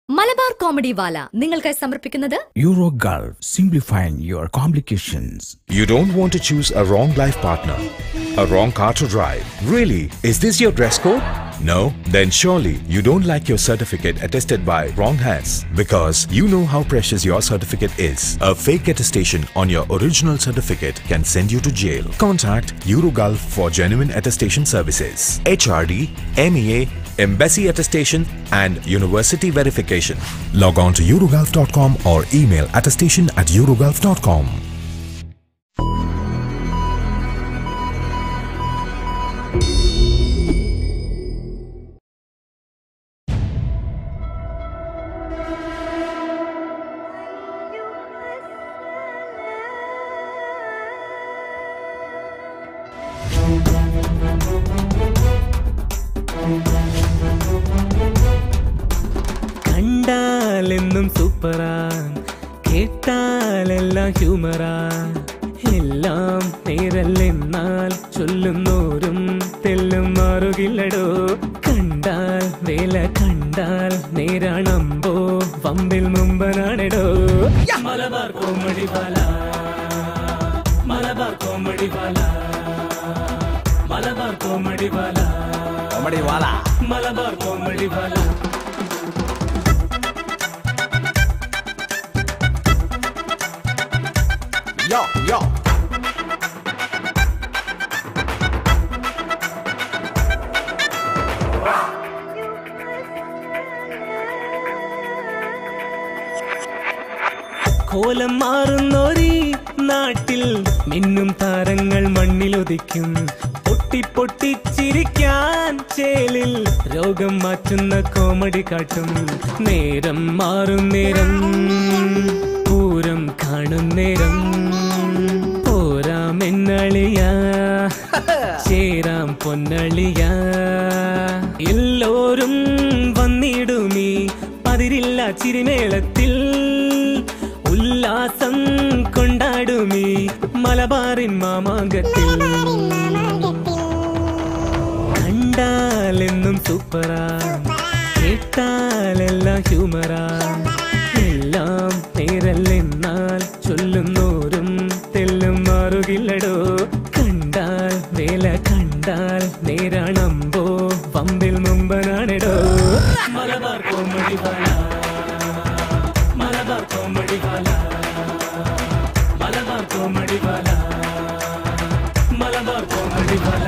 Malabar comedy വാല നിങ്ങൾക്കായി സമർപ്പിക്കുന്നത് Eurogulf, simplifying your complications. You don't want to choose a wrong life partner, a wrong car to drive. Really? Is this your dress code? No? Then surely you don't like your certificate attested by wrong hands because you know how precious your certificate is. A fake attestation on your original certificate can send you to jail. Contact Eurogulf for genuine attestation services. HRD, MEA, Embassy attestation and university verification. Log on to eurogulf.com or email attestation at eurogulf.com. കണ്ടാലെന്നും സൂപ്പറാ കേട്ടാലെല്ലാം ഹ്യൂമറാ എല്ലാം നേരല്ലെന്നാൽ ചൊല്ലുന്നോരും തെല്ലും മാറുകില്ലടോ കണ്ടാൽ വേല കണ്ടാൽ നേരാണമ്പോ പമ്പിൽ മുമ്പനാണെടോ Malabar comedy ബാല മലബാർ കോമഡി ബാല മലബാർ കോമഡി ബാല മലബാർ കോമഡി ബാല Yo, yo. കോലം മാറുന്നോരീ നാട്ടിൽ മിന്നും താരങ്ങൾ മണ്ണിലൊതിക്കും പൊട്ടി പൊട്ടിച്ചിരിക്കാൻ ചേലിൽ രോഗം മാറ്റുന്ന കോമഡി കാട്ടും നേരം മാറും നേരം പൂരം കാണും നേരം പോരാമെന്നളിയ ചേരാം പൊന്നളിയ എല്ലോരും വന്നിടുമീ പതിരില്ല ചിരിമേളത്തിൽ ഉല്ലാസം കൊണ്ടാടുമീ മലബാറിൻ മാമാങ്കത്തിൽ കണ്ടാലെന്നും സൂപ്പറാ കേട്ടാലെല്ലാം ഹ്യൂമറാ എല്ലാം നേരല്ലെന്നാൽ ചൊല്ലുന്നോരും തെല്ലും മാറുകില്ലടോ കണ്ടാൽ വേല കണ്ടാൽ നേരാണമ്പോ പമ്പിൽ മുമ്പനാണെടോ മലബാർ കോമഡി ബാല മലബാർ കോമഡി ബാല മലബാർ കോമഡി ബാല മലബാർ കോമഡി ബാല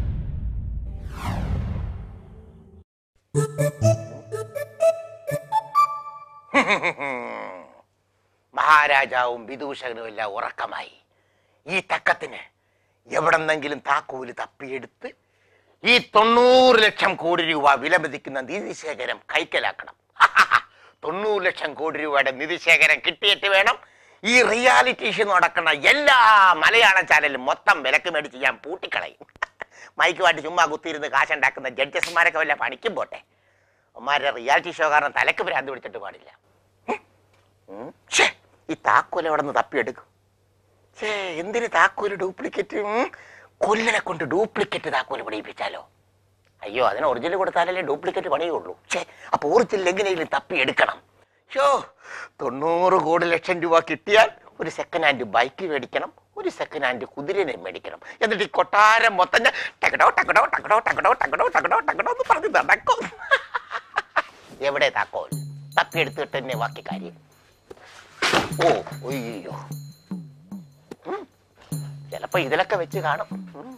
മഹാരാജാവും വിദൂഷകനും എല്ലാം ഉറക്കമായി ഈ തക്കത്തിന് എവിടെന്നെങ്കിലും താക്കോല് തപ്പിയെടുത്ത് ഈ തൊണ്ണൂറ് ലക്ഷം കോടി രൂപ വിലമതിക്കുന്ന നിധിശേഖരം കൈക്കലാക്കണം തൊണ്ണൂറ് ലക്ഷം കോടി രൂപയുടെ നിധിശേഖരം കിട്ടിയിട്ട് വേണം ഈ റിയാലിറ്റി ഷോ നടക്കുന്ന എല്ലാ മലയാള ചാനലും മൊത്തം വിലക്ക് മേടിച്ച് ഞാൻ പൂട്ടിക്കളയും മൈക്കുമായിട്ട് ചുമ്മാ കുത്തിയിരുന്ന് കാശുണ്ടാക്കുന്ന ജഡ്ജസ്മാരൊക്കെ വല്ല പണിക്കും പോട്ടെ അമ്മാരുടെ റിയാലിറ്റി ഷോ കാരണം തലക്ക് ഭ്രാന്ത് പിടിച്ചിട്ട് പാടില്ല ഉം. ഛേ, ഈ താക്കോൽ എവിടെ നിന്ന് തപ്പിയെടുക്കും ഛേ എന്തിന് താക്കോല് ഡ്യൂപ്ലിക്കേറ്റ് കൊല്ലനെ കൊണ്ട് ഡ്യൂപ്ലിക്കേറ്റ് താക്കോല് പണിയിപ്പിച്ചാലോ അയ്യോ അതിന് ഒറിജിനൽ കൊടുത്താലല്ലേ ഡ്യൂപ്ലിക്കേറ്റ് പണിയുള്ളൂ ഛേ അപ്പൊ ഒറിജിനൽ എങ്ങനെയെങ്കിലും തപ്പിയെടുക്കണം ഷോ തൊണ്ണൂറ് കോടി ലക്ഷം രൂപ കിട്ടിയാൽ ഒരു സെക്കൻഡ് ഹാൻഡ് ബൈക്ക് മേടിക്കണം ഒരു സെക്കൻഡ് ഹാൻഡ് കുതിരനെ മേടിക്കണം എന്നിട്ട് ഈ കൊട്ടാരം മൊത്തം ഞാൻ ടക്കടോ ടക്കടോ ടക്കടോ ടക്കടോ ടക്കടോ ടക്കടോ ടക്കടോ എന്ന് പറഞ്ഞ് നടക്കും എവിടെ താക്കോൽ തപ്പിയെടുത്തിട്ട് തന്നെ ബാക്കി കാര്യം ഓ ഒയ്യോ ഉം. ചിലപ്പോ ഇതിലൊക്കെ വെച്ച് കാണും ഉം.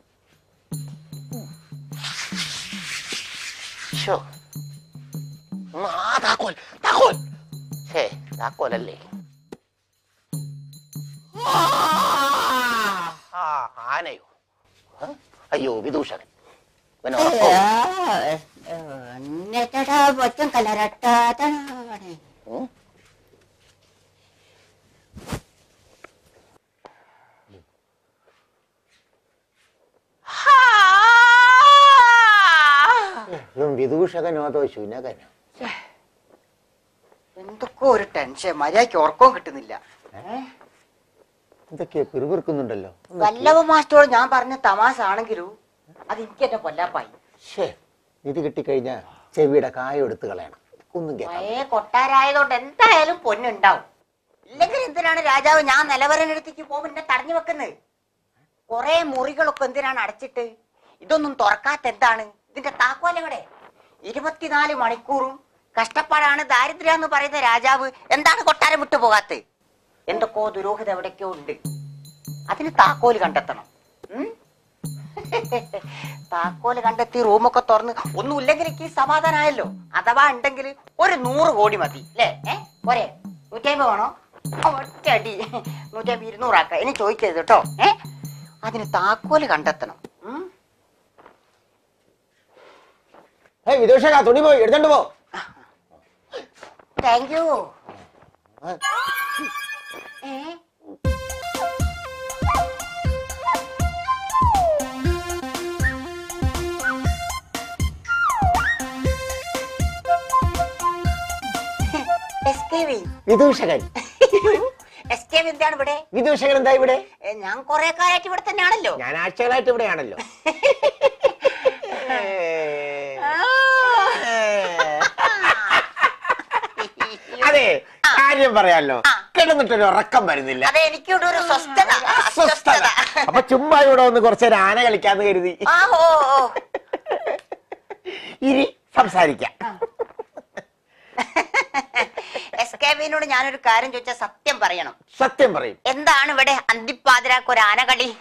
ശോ. ഉം, ആ താക്കോൽ താക്കോൽ ഛേ താക്കോലല്ലേ ആ ആനയോ ഹ? അയ്യോ വിദൂഷകൻ ഇവന് ഉറക്കമോ? എന്നിട്ടടാ ഒറ്റം കലരട്ടാതാണ് ഉം? ഇതും വിദൂഷകനോ അതോ ശുനകനോ എന്തൊക്കെ ഒരു ടെൻഷൻ മര്യാദക്ക് ഉറക്കവും കിട്ടുന്നില്ല എന്തൊക്കെയോ പിറുപിറുക്കുന്നുണ്ടല്ലോ വല്ലവ മാസ്റ്ററോട് ഞാൻ പറഞ്ഞ തമാശ ആണെങ്കിലും അത് എനിക്ക് എന്നെ കൊല്ലാപ്പായി ഷേ നിധി കിട്ടിക്കഴിഞ്ഞാൽ ചെവിയുടെ കായം എടുത്ത് കളയണം ഒന്നും കേൾക്കാം പഴയ കൊട്ടാരായതുകൊണ്ട് എന്തായാലും പൊന്നുണ്ടാവും ഇല്ലെങ്കിൽ എന്തിനാണ് രാജാവ് ഞാൻ നിലവരനടുത്തേക്ക് പോകും എന്നെ തടഞ്ഞു വെക്കുന്നത് കുറെ മുറികളൊക്കെ എന്തിനാണ് അടച്ചിട്ട് ഇതൊന്നും തുറക്കാത്ത എന്താണ് ഇതിന്റെ താക്കോലെവിടെ ഇരുപത്തിനാല് മണിക്കൂറും കഷ്ടപ്പാടാണ് ദാരിദ്ര്യം എന്ന് പറയുന്ന രാജാവ് എന്താണ് കൊട്ടാരം വിട്ടു പോകാത്തത് എന്തൊക്കെയോ ദുരൂഹത എവിടേക്കോ ഉണ്ട് അതിന് താക്കോല് കണ്ടെത്തണം ഉം? താക്കോല് കണ്ടെത്തി റൂമൊക്കെ തുറന്ന് ഒന്നുമില്ലെങ്കിൽ എനിക്ക് സമാധാനമായല്ലോ അഥവാ ഉണ്ടെങ്കിൽ ഒരു നൂറ് കോടി മതി അല്ലേ ഏ പോരെ നൂറ്റമ്പത് വേണോ ഒറ്റടി നൂറ്റമ്പത് ഇരുന്നൂറാക്ക ഇനി ചോദിക്കരുത് കേട്ടോ ഏ അതിന് താക്കോല് കണ്ടെത്തണം ഉം? ഏയ് വിദൂഷക തുണി പോയി എടുത്തോണ്ട് പോ താങ്ക് യു ഏ എസ്കേവി വിദൂഷകൻ എസ്കേവ് എന്താണ് ഇവിടെ വിദൂഷകൻ എന്താ ഇവിടെ ഏ, ഞാൻ കുറെ കാലമായിട്ട് ഇവിടെ തന്നെയാണല്ലോ ഞാൻ ആഴ്ചകളായിട്ട് ഇവിടെയാണല്ലോ അതെ കാര്യം പറയാലോ കിടന്നിട്ടൊരു ഉറക്കം വരുന്നില്ല അതെ എനിക്കിവിടെ ഒരു സ്വസ്ഥത അസ്വസ്ഥത അപ്പൊ ചുമ്മാ ഇവിടെ ഒന്ന് കുറച്ചേരം ആന കളിക്കാന്ന് കരുതി ആ ഓ ഓ ഇനി സംസാരിക്കാം എസ്കേവിനോട് ഞാനൊരു കാര്യം ചോദിച്ചാൽ സത്യം പറയണം സത്യം പറയും എന്താണ് ഇവിടെ അന്തിപ്പാതിരാക്ക് ഒരു ആനകളി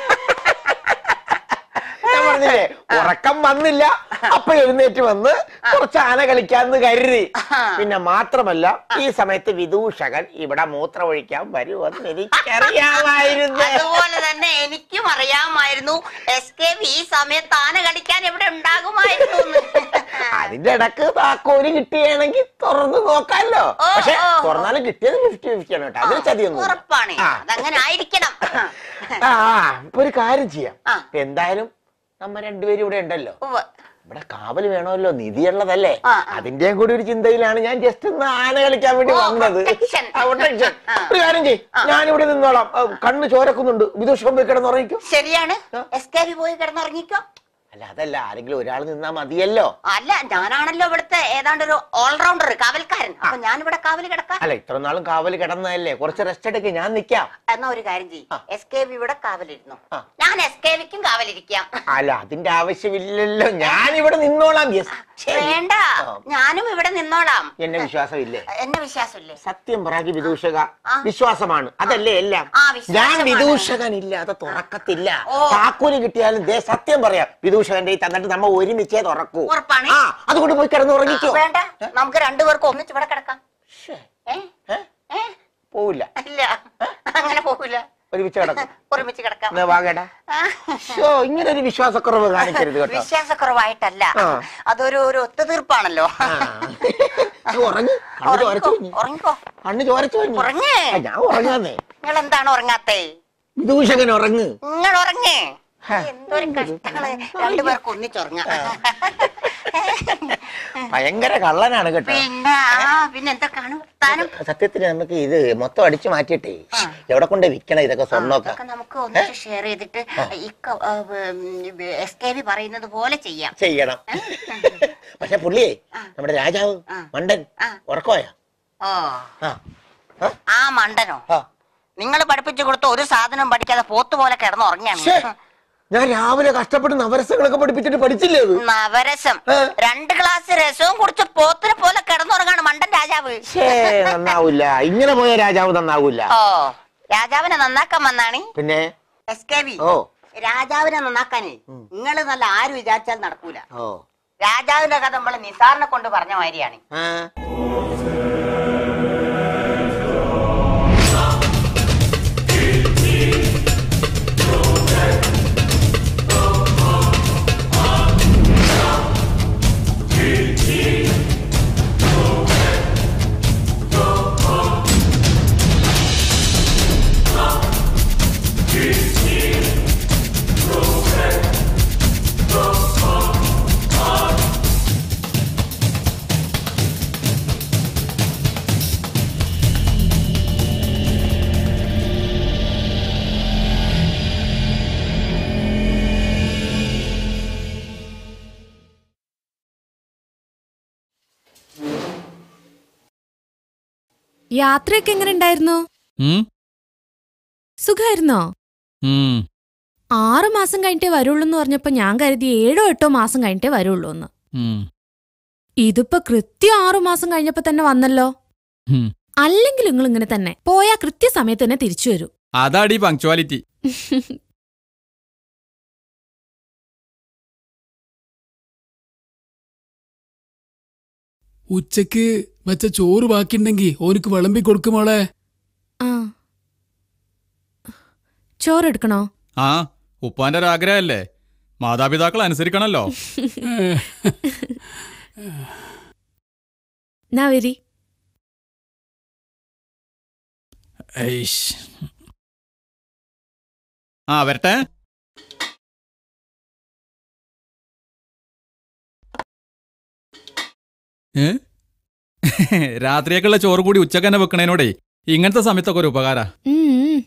ഞാൻ പറഞ്ഞില്ലേ ഉറക്കം വന്നില്ല അപ്പൊ എഴുന്നേറ്റ് വന്ന് കുറച്ച് ആന കളിക്കാന്ന് കരുതി പിന്നെ മാത്രമല്ല ഈ സമയത്ത് വിദൂഷകൻ ഇവിടെ മൂത്രമൊഴിക്കാൻ വരുമെന്ന് എനിക്കറിയാമായിരുന്നു അതുപോലെ തന്നെ എനിക്കും അറിയാമായിരുന്നു എസ് കെ ഈ സമയത്ത് ആന കളിക്കാൻ ഇവിടെ ഉണ്ടാകുമായിരുന്നു എന്ന്. അതിന്റെ ഇടക്ക് താക്കോല് കിട്ടിയാണെങ്കിൽ തുറന്ന് നോക്കാമല്ലോ ഓ, പക്ഷെ ഓ, ഓ. തുറന്നാലും കിട്ടിയത് ഫിഫ്റ്റി ഫിഫ്റ്റി ആണ് കേട്ടോ അതിന് ചതിയൊന്നും ഉറപ്പാണ് അതങ്ങനെ ആയിരിക്കണം ആ ഇപ്പൊ ഒരു കാര്യം ചെയ്യാം ആ. എന്തായാലും നമ്മ രണ്ടുപേരും ഇവിടെ ഉണ്ടല്ലോ ഉവ്വ്. ഇവിടെ കാവല് വേണമല്ലോ നിധിയുള്ളതല്ലേ ആ, ആ. അതിന്റെയും കൂടി ഒരു ചിന്തയിലാണ് ഞാൻ ജസ്റ്റ് ഒന്ന് ആന കളിക്കാൻ വേണ്ടി ഓ, വന്നത് protection. ആ, protection. ആ. ഒരു കാര്യം ചെയ് ഞാൻ ഇവിടെ നിന്നോളാം ആ, കണ്ണ് ചോരക്കുന്നുണ്ട് വിദൂഷം പോയി കിടന്നുറങ്ങിക്കും ശരിയാണ് ആ. എസ് കെ പോയി കിടന്നുറങ്ങിക്കോ അല്ല അതല്ല ആരെങ്കിലും ഒരാൾ നിന്നാ മതിയല്ലോ അല്ല ഞാനാണല്ലോ ഇവിടുത്തെ ഏതാണ്ട് ഒരു ഓൾറൗണ്ടർ കാവൽക്കാരൻ അപ്പൊ ഞാൻ ഇവിടെ കാവല് കിടക്കാം അല്ല ഇത്ര നാളും കാവല് കിടന്നതല്ലേ കുറച്ച് റെസ്റ്റ് എടുക്ക് ഞാൻ നിക്കാം എന്നാ ഒരു കാര്യം ചെയ്യും ആ. എസ് കെ വി ഇവിടെ കാവലിരുന്നു ആ. ഞാൻ എസ് കെ വിക്കും കാവലിരിക്കാം അല്ല അതിന്റെ ആവശ്യമില്ലല്ലോ ഞാൻ ഇവിടെ നിന്നോളാം yes. ശരി. വേണ്ട ആ. ഞാനും ഇവിടെ നിന്നോളാം എന്നെ വിശ്വാസമില്ലേ എന്നെ വിശ്വാസമില്ലേ സത്യം പറയാക്കി വിദൂഷക ആ. വിശ്വാസമാണ് അതല്ലേ എല്ലാം ആ, ഞാൻ വിശ്വാസമാണ്. വിദൂഷകൻ ഇല്ലാതെ തുറക്കത്തില്ല ഓ. താക്കോല് കിട്ടിയാലും ദേ സത്യം പറയാം വിദൂഷകന്റെ കയ്യിൽ തന്നിട്ട് നമ്മ ഒരുമിച്ചേ തുറക്കൂ ഉറപ്പാണ്? ആ അതുകൊണ്ട് പോയി കിടന്ന് ഉറങ്ങിക്കോ വേണ്ട നമുക്ക് രണ്ടുപേർക്കും ഒന്നിച്ച് ഇവിടെ കിടക്കാം ശ്ശേ, ഏ ഏ? ഏ പോവില്ല ഇല്ല അങ്ങനെ പോകില്ല ഒരുമിച്ച് കിടക്കും ഒരുമിച്ച് കിടക്കാം എന്നാ വാങ്ങേടാ ആ. ഷോ ഇങ്ങനെ ഒരു വിശ്വാസക്കുറവ് കാണിക്കരുത് കേട്ടോ വിശ്വാസക്കുറവായിട്ടല്ല ആ. അതൊരു ഒരു ഒത്തുതീർപ്പാണല്ലോ ആ. നീ ഉറങ്ങ് കണ്ണ് ചോരച്ചു ഉറങ്ങിക്കോ, ഉറങ്ങിക്കോ കണ്ണ് ചോരച്ചു ഉറങ്ങ്. ഞാൻ ഉറങ്ങാന്നേ നിങ്ങൾ എന്താണ് ഉറങ്ങാത്തേ വിദൂഷകൻ ഉറങ്ങ് നിങ്ങൾ ഉറങ്ങ് ഹാ. എന്തൊരു കഷ്ടാണ് രണ്ടുപേർക്ക് ഒന്നിച്ചുറങ്ങാം ഭയങ്കര കള്ളനാണ് കേട്ടോ പിന്നെ ആ പിന്നെ എന്തൊക്കെയാണ് താനും സത്യത്തിന് നമുക്ക് ഇത് മൊത്തം അടിച്ചു മാറ്റിയിട്ടേ എവിടെ കൊണ്ട് വിൽക്കണം ഇതൊക്കെ സ്വർണ്ണമൊക്കെ അതൊക്കെ നമുക്ക് ഒന്നിച്ച് ഷെയർ ചെയ്തിട്ട് ഈ എസ് കെ വി പറയുന്നത് പോലെ ചെയ്യാം ചെയ്യണം പക്ഷെ പുള്ളിയെ നമ്മുടെ രാജാവ് ആ. മണ്ടൻ ആ. ഉറക്കോയ ഓ ആ ആ, ആ മണ്ടനോ ആ. നിങ്ങൾ പഠിപ്പിച്ചു കൊടുത്ത ഒരു സാധനം പഠിക്കാതെ പോത്ത് പോലെ കിടന്ന് ശ്ശേ, ഉറങ്ങിയാണ് ഞാൻ രാവിലെ കഷ്ടപ്പെട്ട് നവരസങ്ങളൊക്കെ പഠിപ്പിച്ചിട്ട് പഠിച്ചില്ലേ അത് നവരസം ഏ? രണ്ട് ഗ്ലാസ് രസവും കുടിച്ച് പോത്തിനെ പോലെ കിടന്നുറങ്ങാണ് മണ്ടൻ രാജാവ് ഛേ, നന്നാവൂല ഇങ്ങനെ പോയ രാജാവ് നന്നാവൂല ഓ രാജാവിനെ നന്നാക്കാൻ വന്നാണ് പിന്നെ എസ് കെ വി ഓ രാജാവിനെ നന്നാക്കാനേ നിങ്ങൾ നല്ല ആര് വിചാരിച്ചാൽ നടക്കൂല ഓ രാജാവിന്റെ കഥ നമ്മള് നിസാറിനെ കൊണ്ട് പറഞ്ഞ മാതിരിയാണ് ആ യാത്രയൊക്കെ എങ്ങനെ ഉണ്ടായിരുന്നു ഉം, സുഖായിരുന്നോ ഉം. ആറു മാസം കഴിഞ്ഞിട്ടേ വരുള്ളൂ എന്ന് പറഞ്ഞപ്പോ ഞാൻ കരുതി ഏഴോ എട്ടോ മാസം കഴിഞ്ഞിട്ടേ വരുള്ളൂ എന്ന് ഉം, ഇതിപ്പോ കൃത്യം ആറു മാസം കഴിഞ്ഞപ്പോ തന്നെ വന്നല്ലോ ഉം. അല്ലെങ്കിൽ നിങ്ങൾ ഇങ്ങനെ തന്നെ പോയാ കൃത്യസമയത്ത് തന്നെ തിരിച്ചു വരൂ അതാടി പങ്ക്ച്വാലിറ്റി ഉച്ചക്ക് വെച്ച ചോറ് ബാക്കിണ്ടെങ്കി ഓനിക്ക് വിളമ്പി കൊടുക്കുമോളെ ആ ചോറെടുക്കണോ ആ ഉപ്പാന്റെ ഒരു ആഗ്രഹമല്ലേ മാതാപിതാക്കൾ അനുസരിക്കണല്ലോ നാ വരി ഐഷ്. ആ വരട്ടെ ഏ? രാത്രിയൊക്കെയുള്ള ചോറ് കൂടി ഉച്ചക്ക് തന്നെ വെക്കണേനോടേ ഇങ്ങനത്തെ സമയത്തൊക്കെ ഒരു ഉപകാര ഉം, ഉം.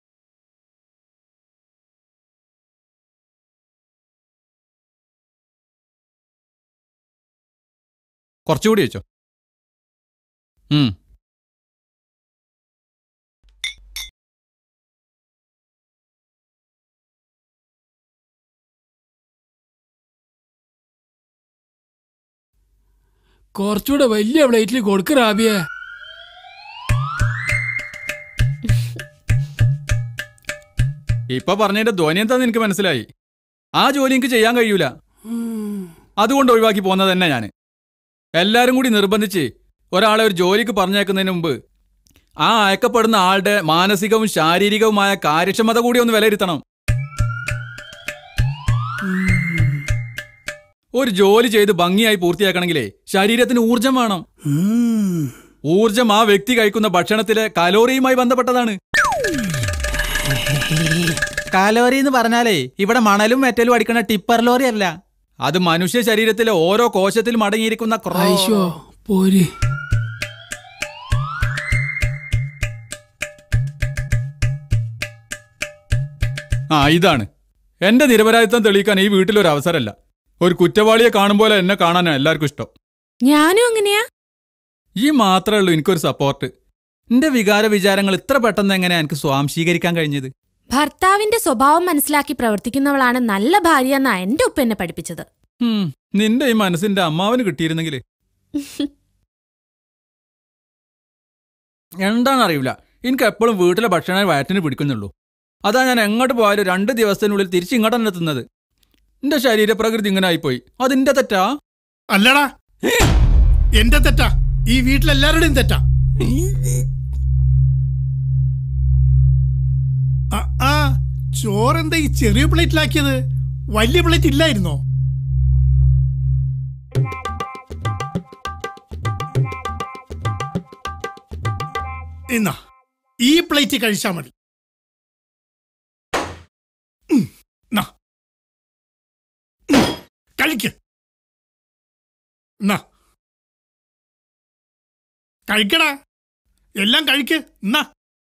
കുറച്ചുകൂടി വെച്ചോ ഉം കുറച്ചുകൂടെ വലിയ പ്ലേറ്റിൽ കൊടുക്ക് റാബിയെ ഇപ്പൊ പറഞ്ഞതിന്റെ ധ്വനി എന്താന്ന് എനിക്ക് മനസ്സിലായി ആ ജോലി എനിക്ക് ചെയ്യാൻ കഴിയൂല അതുകൊണ്ട് ഒഴിവാക്കി പോകുന്നത് തന്നെ ഞാൻ എല്ലാരും കൂടി നിർബന്ധിച്ച് ഒരാളെ ഒരു ജോലിക്ക് പറഞ്ഞേക്കുന്നതിന് മുമ്പ് ആ അയക്കപ്പെടുന്ന ആളുടെ മാനസികവും ശാരീരികവുമായ കാര്യക്ഷമത കൂടി ഒന്ന് വിലയിരുത്തണം ഒരു ജോലി ചെയ്ത് ഭംഗിയായി പൂർത്തിയാക്കണമെങ്കിലേ ശരീരത്തിന് ഊർജം വേണം ഊർജം ആ വ്യക്തി കഴിക്കുന്ന ഭക്ഷണത്തിലെ കലോറിയുമായി ബന്ധപ്പെട്ടതാണ് കാലോറി എന്ന് പറഞ്ഞാലേ ഇവിടെ മണലും മെറ്റലും അടിക്കുന്ന ടിപ്പർ ലോറി അല്ല അത് മനുഷ്യ ശരീരത്തിലെ ഓരോ കോശത്തിലും അടങ്ങിയിരിക്കുന്ന ക്രോ- ഐശോ പോര് ആ ഇതാണ് എന്റെ നിരപരാധിത്വം തെളിയിക്കാൻ ഈ വീട്ടിലൊരു അവസരമല്ല ഒരു കുറ്റവാളിയെ കാണുമ്പോൾ എന്നെ കാണാനാ എല്ലാവർക്കും ഇഷ്ടം ഞാനും അങ്ങനെയാ ഈ മാത്രമേ ഉള്ളൂ എനിക്കൊരു സപ്പോർട്ട് എന്റെ വികാര വിചാരങ്ങൾ ഇത്ര പെട്ടെന്ന് എങ്ങനെയാ എനിക്ക് സ്വാംശീകരിക്കാൻ കഴിഞ്ഞത് ഭർത്താവിന്റെ സ്വഭാവം മനസ്സിലാക്കി പ്രവർത്തിക്കുന്നവളാണ് നല്ല ഭാര്യ എന്നാ എന്റെ ഉപ്പ എന്നെ പഠിപ്പിച്ചത് ഹും, നിന്റെ ഈ മനസ്സിന്റെ അമ്മാവന് കിട്ടിയിരുന്നെങ്കിൽ എന്താണെന്നറിയില്ല എനിക്ക് എപ്പോഴും വീട്ടിലെ ഭക്ഷണം വയറ്റിന് പിടിക്കുന്നുള്ളൂ അതാ ഞാൻ എങ്ങോട്ട് പോയാലും രണ്ട് ദിവസത്തിനുള്ളിൽ തിരിച്ച് ഇങ്ങോട്ട് തന്നെ എത്തുന്നത് എന്റെ ശരീരപ്രകൃതി ഇങ്ങനെ ആയിപ്പോയി അതിന്റെ തെറ്റാ അല്ലടാ എന്റെ തെറ്റാ ഈ വീട്ടിലെല്ലാവരുടെയും തെറ്റാ ആ, ആ ചോറെന്താ ഈ ചെറിയ പ്ലേറ്റിലാക്കിയത് വലിയ പ്ലേറ്റ് ഇല്ലായിരുന്നോ എന്നാ ഈ പ്ലേറ്റ് കഴിച്ചാ മതി ഉം, നാ. ഉം, കഴിക്ക് എന്നാ കഴിക്കടാ എല്ലാം കഴിക്ക് എന്നാ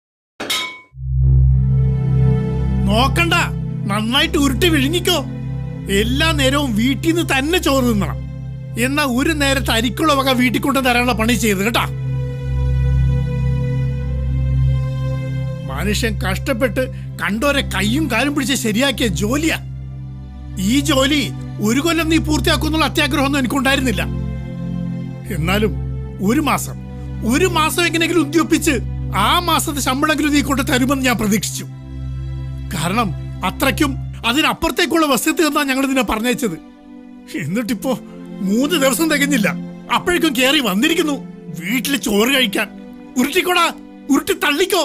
നോക്കണ്ട നന്നായിട്ട് ഉരുട്ടി വിഴുങ്ങിക്കോ എല്ലാ നേരവും വീട്ടിൽ നിന്ന് തന്നെ ചോറ് തിന്നണം എന്നാ ഒരു നേരത്തെ അരിക്കുള്ള വക വീട്ടിൽ കൊണ്ട് തരാനുള്ള പണി ചെയ്ത് കേട്ടാ മനുഷ്യൻ കഷ്ടപ്പെട്ട് കണ്ടോരെ കൈയും കാലും പിടിച്ച് ശരിയാക്കിയ ജോലിയാ ഈ ജോലി ഒരു കൊല്ലം നീ പൂർത്തിയാക്കുന്നുള്ള അത്യാഗ്രഹമൊന്നും എനിക്കുണ്ടായിരുന്നില്ല എന്നാലും ഒരു മാസം ഒരു മാസം എങ്ങനെയെങ്കിലും ഉദ്യോഗിപ്പിച്ച് ആ മാസത്തെ ശമ്പളമെങ്കിലും നീ കൊണ്ട് തരുമെന്ന് ഞാൻ പ്രതീക്ഷിച്ചു കാരണം അത്രയ്ക്കും അതിനപ്പുറത്തേക്കുള്ള വസ്തുത എന്നാ ഞങ്ങൾ നിന്നെ പറഞ്ഞയച്ചത് എന്നിട്ടിപ്പോ മൂന്ന് ദിവസം തികഞ്ഞില്ല അപ്പോഴേക്കും കേറി വന്നിരിക്കുന്നു വീട്ടിൽ ചോറ് കഴിക്കാൻ ഉരുട്ടിക്കോടാ ഉരുട്ടി തള്ളിക്കോ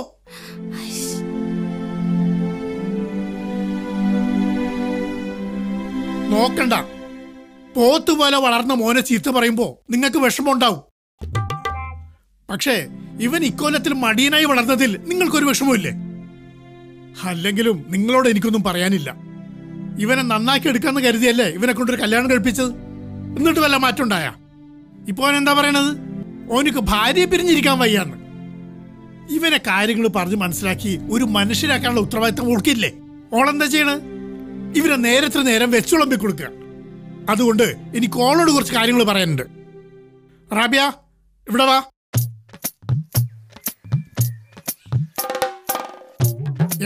നോക്കണ്ട പോത്തുപോലെ വളർന്ന മോനെ ചീത്ത പറയുമ്പോ നിങ്ങൾക്ക് വിഷമമുണ്ടാവും പക്ഷേ ഇവൻ ഇക്കൊല്ലത്തിൽ മടിയനായി വളർന്നതിൽ നിങ്ങൾക്കൊരു വിഷമമില്ലേ അല്ലെങ്കിലും നിങ്ങളോട് എനിക്കൊന്നും പറയാനില്ല ഇവനെ നന്നാക്കി എടുക്കാന്ന് കരുതിയല്ലേ ഇവനെ കൊണ്ടൊരു കല്യാണം കഴിപ്പിച്ചത് എന്നിട്ട് വല്ല മാറ്റം ഉണ്ടായ ഇപ്പൊ അവൻ എന്താ പറയണത് ഓനിക്ക് ഭാര്യയെ പിരിഞ്ഞിരിക്കാൻ വയ്യാന്ന് ഇവനെ കാര്യങ്ങൾ പറഞ്ഞ് മനസ്സിലാക്കി ഒരു മനുഷ്യരാക്കാനുള്ള ഉത്തരവാദിത്തം ഓൾക്കില്ലേ ഓളെന്താ ചെയ്യണത് ഇവനെ നേരത്തിന് നേരം വെച്ചുളമ്പി കൊടുക്കുക അതുകൊണ്ട് എനിക്ക് ഓളോട് കുറച്ച് കാര്യങ്ങൾ പറയാനുണ്ട് റാബിയ ഇവിടെ വാ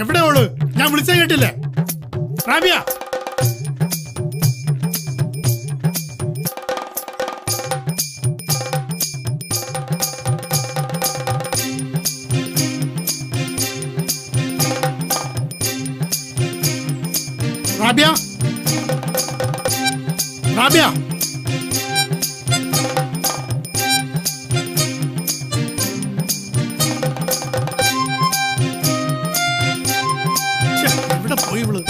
എവിടെ ഓള് ഞാൻ വിളിച്ച കേട്ടില്ലേ റാബിയ റാബിയ റാബിയ ഛെ, എവിടെ പോയി ഇവള്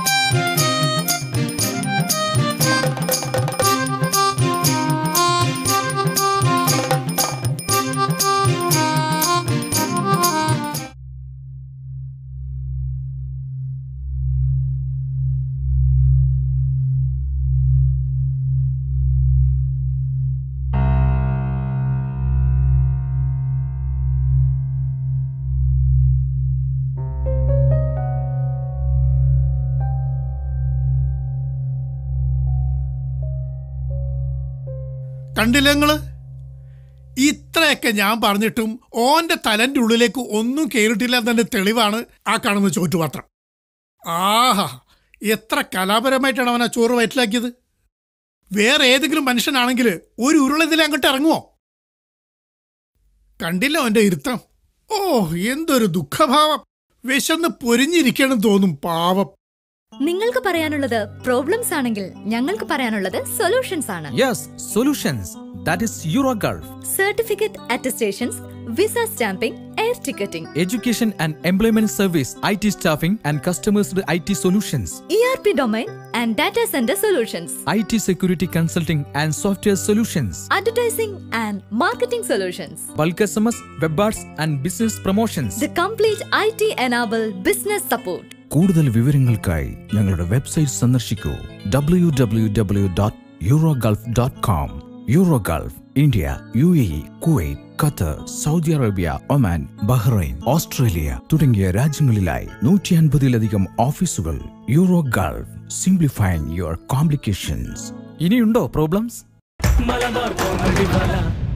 കണ്ടില്ല നിങ്ങള് ഇത്രയൊക്കെ ഞാൻ പറഞ്ഞിട്ടും ഓന്റെ തലന്റെ ഉള്ളിലേക്ക് ഒന്നും കേറിട്ടില്ല എന്നതിന്റെ തെളിവാണ് ആ കാണുന്ന ചോറ്റുപാത്രം ആഹാ എത്ര കലാപരമായിട്ടാണ് അവൻ ആ ചോറ് വയറ്റിലാക്കിയത് വേറെ ഏതെങ്കിലും മനുഷ്യനാണെങ്കിൽ ഒരു ഉരുളതിൽ അങ്ങോട്ട് ഇറങ്ങുമോ കണ്ടില്ല അവന്റെ ഇരുത്തം ഓ എന്തൊരു ദുഃഖഭാവം വിശന്ന് പൊരിഞ്ഞിരിക്കണം തോന്നും പാവം നിങ്ങൾക്ക് പറയാനുള്ളത് പ്രോബ്ലംസ് ആണെങ്കിൽ ഞങ്ങൾക്ക് പറയാനുള്ളത് സൊല്യൂഷൻസ് ആണ് yes solutions that is Euro Gulf certificate attestations visa stamping air ticketing education and employment service I T staffing and customers I T solutions E R P domain and data centre solutions I T security consulting and software solutions advertising and marketing solutions bulk S M S web arts and business promotions the complete I T enable business support കൂടുതൽ വിവരങ്ങൾക്കായി ഞങ്ങളുടെ website സന്ദർശിക്കൂ W W W dot Euro Gulf dot com Euro Gulf India U A E Kuwait Qatar Saudi Arabia Oman Bahrain Australia തുടങ്ങിയ രാജ്യങ്ങളിലായി നൂറ്റി അൻപതിലധികം ഓഫീസുകൾ Euro Gulf simplifying your complications ഇനിയുണ്ടോ പ്രോബ്ലംസ് മലബാർ കോമഡി വാല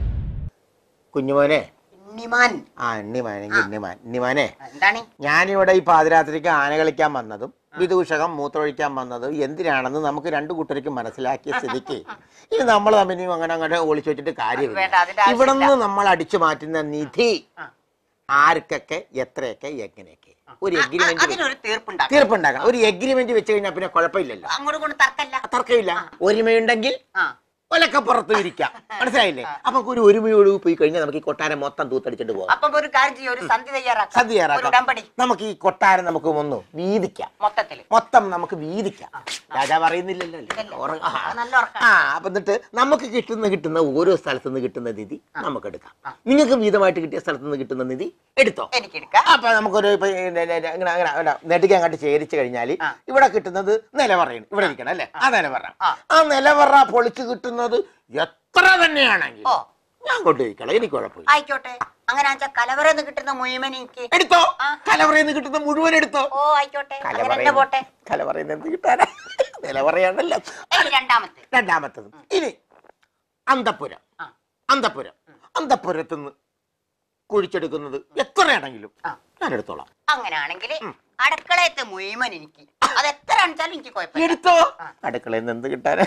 കുഞ്ഞുമോനെ ഉണ്ണിമാൻ ആ എണ്ണിമാനെങ്കിൽ എണ്ണിമാൻ എണ്ണിമാനെ എന്താണ് ഞാനിവിടെ ഈ പാതിരാത്രിക്ക് ആന കളിക്കാൻ വന്നതും വിദൂഷകം മൂത്രമൊഴിക്കാൻ വന്നതും എന്തിനാണെന്ന് നമുക്ക് രണ്ടു കൂട്ടർക്കും മനസ്സിലാക്കിയ സ്ഥിതിക്ക് ഇനി നമ്മൾ തമ്മിൽ അങ്ങനെ അങ്ങനെ ഒളിച്ചു വെച്ചിട്ട് വേണ്ട, കാര്യമില്ല അതിന്റെ ആവശ്യമില്ല. ഇവിടെ നിന്ന് നമ്മൾ അടിച്ചു മാറ്റുന്ന നിധി ആർക്കൊക്കെ എത്രയൊക്കെ എങ്ങനെയൊക്കെ ഒരു ആ, എഗ്രിമെന്റ് അതിനൊരു തീർപ്പുണ്ടാക്കാം തീർപ്പുണ്ടാക്കാം ഒരു എഗ്രിമെന്റ് വെച്ച് കഴിഞ്ഞാൽ പിന്നെ കുഴപ്പമില്ലല്ലോ അങ്ങോട്ടും കൊണ്ട് തർക്കല്ല തർക്കമില്ല ഒരുമയുണ്ടെങ്കിൽ ആ ഒലക്കെ പുറത്ത് ഇരിക്കാം മനസ്സിലായില്ലേ അപ്പൊ ഒരു ഒരുമയോട് പോയി കഴിഞ്ഞാൽ നമുക്ക് ഈ കൊട്ടാരം മൊത്തം തൂത്തടിച്ചിട്ട് പോകാം അപ്പൊ ഒരു കാര്യം ചെയ്യും ഒരു സന്ധി തയ്യാറാക്കാം സദ്യ ഒരു തയ്യാറാക്കാം ഉടമ്പടി നമുക്ക് ഈ കൊട്ടാരം നമുക്ക് ഒന്ന് വീതിക്കാം മൊത്തത്തില് മൊത്തം നമുക്ക് വീതിക്കാം രാജാവ് അറിയുന്നില്ലല്ലോ അല്ലേ? ഉറ- ആ. അത് നല്ല ഉറക്കം ആ അപ്പൊ എന്നിട്ട് നമുക്ക് കിട്ടുന്ന കിട്ടുന്ന ഓരോ സ്ഥലത്തു നിന്ന് കിട്ടുന്ന നിധി നമുക്ക് എടുക്കാം നിങ്ങൾക്ക് വീതമായിട്ട് കിട്ടിയ സ്ഥലത്തു നിന്ന് കിട്ടുന്ന നിധി എടുത്തോ എനിക്ക് എടുക്കാം അപ്പൊ നമുക്കൊരു ഇപ്പൊ ഈ നെ- നെ- നെ- ഇങ്ങനെ അങ്ങനെ നെടുക്ക് അങ്ങോട്ട് ശേഖരിച്ചു കഴിഞ്ഞാൽ ഇവിടെ കിട്ടുന്നത് നിലവറയാണ് ഇവിടെ ഇരിക്കണം അല്ലേ ആ നിലവറ ആ നിലവറ പൊളിച്ച് കിട്ടുന്നത് എത്ര തന്നെയാണെങ്കിൽ ഓ ഞാൻ കൊണ്ടുപോയിക്കളാം എനിക്ക് കുഴപ്പമില്ല ആയിക്കോട്ടെ അങ്ങനെ വെച്ചാൽ കലവറന്ന് കിട്ടുന്ന മുഴുവൻ എനിക്ക് എടുത്തോ ആ. കലവറയിൽ നിന്ന് കിട്ടുന്ന മുഴുവൻ എടുത്തോ ഓ ആയിക്കോട്ടെ അങ്ങനെ തന്നെ കലവറയിൽ പോട്ടെ കലവറയിൽ നിന്ന് എന്ത് കിട്ടാനാ നിലവറയാണല്ലോ ഇനി രണ്ടാമത്തെ രണ്ടാമത്തത് ഇനി അന്തപ്പുരം ആ. അന്തപ്പുരം അന്തപ്പുരത്ത് നിന്ന് കുഴിച്ചെടുക്കുന്നത് എത്രയാണെങ്കിലും ആ. ഞാൻ എടുത്തോളാം അങ്ങനെയാണെങ്കിൽ അടുക്കളയത്തെ മുഴുവൻ എനിക്ക് അത് എത്ര അണിച്ചാലും എനിക്ക് കുഴപ്പമില്ല എടുത്തോ ആ. അടുക്കളയിൽ നിന്ന് എന്ത് കിട്ടാനാ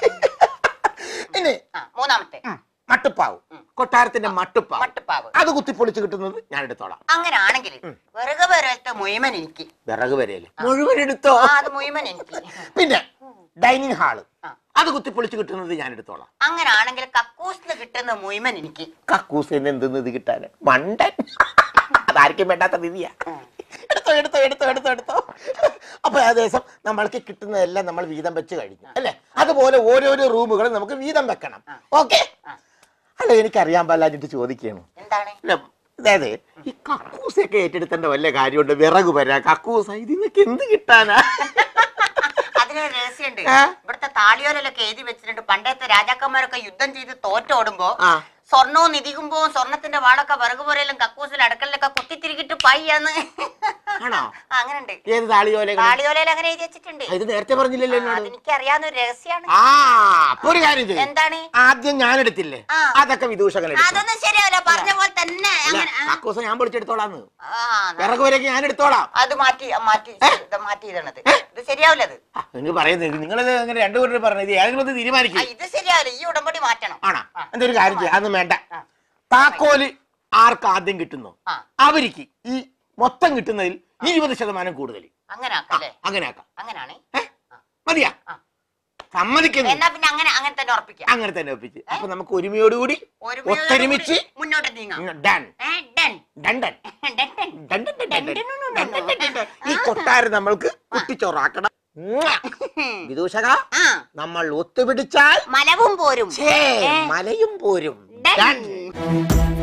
ഇനി ആ, മൂന്നാമത്തെ ഉം, മട്ടുപ്പാവ് കൊട്ടാരത്തിന്റെ മട്ടുപ്പാവ് മട്ടുപ്പാവ് അത് കുത്തിപ്പൊളിച്ച് കിട്ടുന്നത് ഞാൻ എടുത്തോളാം അങ്ങനെയാണെങ്കിൽ വിറക് വരത്തെ മുഴുവൻ എനിക്ക് വിറക് വരെയല്ലേ മുഴുവൻ എടുത്തോ ആ അത് മുഴുവൻ എനിക്ക് പിന്നെ ഡൈനിങ് ഹാള് ആ. അത് കുത്തിപ്പൊളിച്ച് കിട്ടുന്നത് ഞാൻ എടുത്തോളാം അങ്ങനെയാണെങ്കിൽ കക്കൂസിന് കിട്ടുന്ന മുഴുവൻ എനിക്ക് കക്കൂസിന് എന്ത് നിധി കിട്ടാന് മണ്ടൻ അതാർക്കും വേണ്ടാത്ത നിധിയാ എടുത്തോ എടുത്തോ എടുത്തോ എടുത്തോ എടുത്തോ അപ്പൊ ഏകദേശം നമ്മൾക്ക് കിട്ടുന്നതെല്ലാം നമ്മൾ വീതം വെച്ച് കഴിഞ്ഞു അല്ലെ അതുപോലെ ഓരോരോ റൂമുകളും നമുക്ക് വീതം വെക്കണം ഓക്കെ അല്ല എനിക്കറിയാൻ പാടില്ലാഞ്ഞിട്ട് ചോദിക്കുകയാണ് എന്താണ് അല്ല, അതായത് ഈ കക്കൂസൊക്കെ ഏറ്റെടുത്തേണ്ട വല്ല കാര്യമുണ്ട് വിറക് വരാ കക്കൂസ ഇതിനൊക്കെ എന്ത് കിട്ടാനാ അതിനൊരു രഹസ്യമുണ്ട് ആ. ഇവിടുത്തെ താളിയോലൊക്കെ എഴുതി വെച്ചിട്ടുണ്ട് പണ്ടത്തെ രാജാക്കന്മാരൊക്കെ യുദ്ധം ചെയ്ത് തോറ്റോടുമ്പോ ആ. സ്വർണവും നിധിക്കുമ്പോ സ്വർണത്തിന്റെ വാളൊക്കെ വിറക് പോരയിലും കക്കൂസിൽ അടുക്കളയിലൊക്കെ കുത്തിത്തിരിക്കിട്ട് പയ്യാന്ന് ആണോ അങ്ങനെ ഉണ്ട് ഏത് താളിയോലെ താളിയോലയിൽ അങ്ങനെ എഴുതി വെച്ചിട്ടുണ്ട് ഇത് നേരത്തെ പറഞ്ഞില്ലല്ലോ എന്നോട് അതെനിക്ക് അറിയാവുന്ന ഒരു രഹസ്യമാണ് ആ അപ്പൊ ഒരു കാര്യം ചെയ്യും എന്താണ് ആദ്യം ഞാൻ എടുത്തില്ലേ ആ. അതൊക്കെ വിദൂഷകൻ എടുത്തു അതൊന്നും ശരിയാവില്ല പറഞ്ഞ പോലെ തന്നെ അങ്ങനെ ആ. കക്കൂസ ഞാൻ പൊളിച്ചെടുത്തോളാന്ന് ആ, ന- വിറക് വരെയൊക്കെ ഞാൻ എടുത്തോളാം അത് മാറ്റി മാറ്റി ഇത് മാറ്റി ഇടണത് ഇത് ശരിയാവില്ല അത് നിങ്ങൾ പറയുന്നത് നിങ്ങളിത് അങ്ങനെ രണ്ടു കൂട്ടർ പറഞ്ഞത് ഏതെങ്കിലും ഒന്ന് ആ, തീരുമാനിക്കും ഇത് ശരിയാവില്ല ഈ ഉടമ്പടി മാറ്റണം ആണോ എന്തൊരു കാര്യം ചെയ്യാം അതൊന്നും വേണ്ട താക്കോല് ആർക്ക് ആദ്യം കിട്ടുന്നു ആ. അവർക്ക് ഈ മൊത്തം കിട്ടുന്നതിൽ ഇരുപത് ശതമാനം കൂടുതൽ അങ്ങനെ ആക്കല്ലേ അങ്ങനെ ആക്കാം അങ്ങനാണ് മതിയാ സമ്മതിക്കുന്നു എന്നാ പിന്നെ അങ്ങനെ അങ്ങനെ തന്നെ ഉറപ്പിക്കാം അങ്ങനെ തന്നെ ഒപ്പിച്ച് അപ്പൊ നമുക്ക് ഒരുമയോടുകൂടി ഒരുമയോടുകൂടി ഒത്തൊരുമിച്ച് മുന്നോട്ട് നീങ്ങാം ഡൺ ഏ, done. Done done Done, done. Done done done done done done done done done. ഈ കൊട്ടാരം നമ്മൾക്ക് കുട്ടിച്ചോറാക്കണം വിദൂഷക ആ നമ്മൾ ഒത്തുപിടിച്ചാൽ മലവും പോരും ഛേ, മലയും പോരും Done. Done.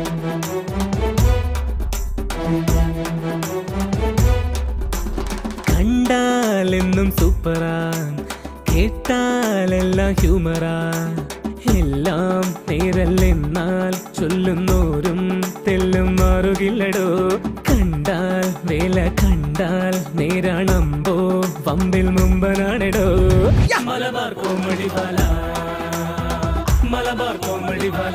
കണ്ടാലെന്നും സൂപ്പറാ കേട്ടാലെല്ലാം ഹ്യൂമറാ എല്ലാം നേരല്ലെന്നാൽ ചൊല്ലുന്നോരും തെല്ലും മാറുകില്ലടോ കണ്ടാൽ വേല കണ്ടാൽ നേരാണമ്പോ പമ്പിൽ മുമ്പനാണെടോ മലബാർ കോമഡി ബാല മലബാർ കോമഡി ബാല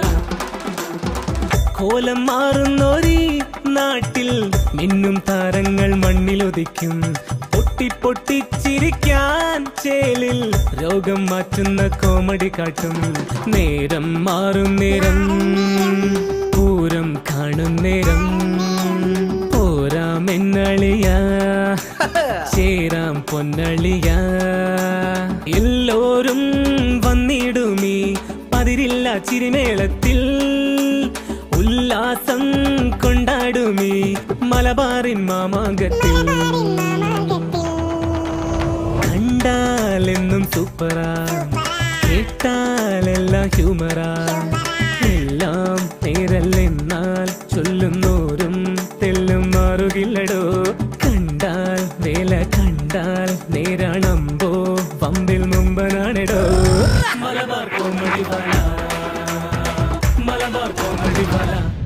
കോലം മാറുന്നോരീ നാട്ടിൽ മിന്നും താരങ്ങൾ മണ്ണിലൊതിക്കും പൊട്ടി പൊട്ടിച്ചിരിക്കാൻ ചേലിൽ രോഗം മാറ്റുന്ന കോമഡി കാട്ടും നേരം മാറും നേരം പൂരം കാണും നേരം പോരാമെന്നളിയ ചേരാം പൊന്നളിയ എല്ലോരും വന്നിടുമീ പതിരില്ല ചിരിമേളത്തിൽ ഉല്ലാസം കൊണ്ടാടുമീ മലബാറിൻ മാമാങ്കത്തിൽ കണ്ടാലെന്നും സൂപ്പറാ കേട്ടാലെല്ലാം ഹ്യൂമറാ എല്ലാം നേരല്ലെന്നാൽ ചൊല്ലുന്നോരും തെല്ലും മാറുകില്ലടോ കണ്ടാൽ വേല കണ്ടാൽ നേരാണമ്പോ പമ്പിൽ മുമ്പനാണെടോ മലബാർ കോമഡി ബാല മലബാർ കോമഡി ബാല